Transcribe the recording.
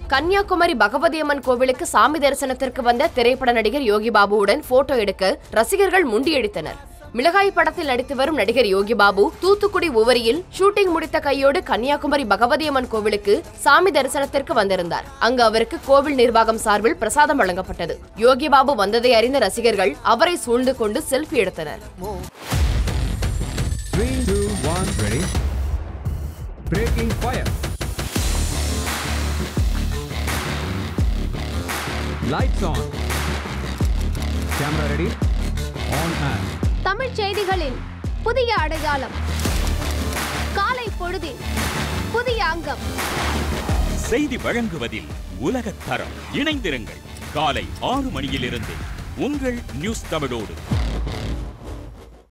கன்னியாகுமரி பகவதி அம்மன் கோவிலுக்கு சாமி தரிசனத்திற்கு வந்த திரைப்பட நடிகர் யோகி பாபுவுடன் போட்டோ எடுக்க ரசிகர்கள் முண்டியடித்தனர் மிளகாய் படத்தில் நடித்து வரும் நடிகர் யோகி பாபு தூத்துக்குடி உவரியில் ஷூட்டிங் முடித்த கையோடு கன்னியாகுமரி பகவதி அம்மன் கோவிலுக்கு சாமி தரிசனத்திற்கு வந்திருந்தார் அங்கு அவருக்கு கோவில் நிர்வாகம் சார்பில் பிரசாதம் வழங்கப்பட்டது யோகி பாபு வந்ததை அறிந்த ரசிகர்கள் அவரை சூழ்ந்து கொண்டு செல்ஃபி எடுத்தனர் Three, two, one, ready. Breaking fire. Lights on. Camera ready. On and. Tamil செய்திகளின் புதிய அடையாளம் காலை பொழுதின் புதிய அங்கம் செய்தி வழங்குவதில் உலகத் தரம் இணைந்திருங்கள் காலை ஆறு மணியிலிருந்து உங்கள் நியூஸ் தமிழோடு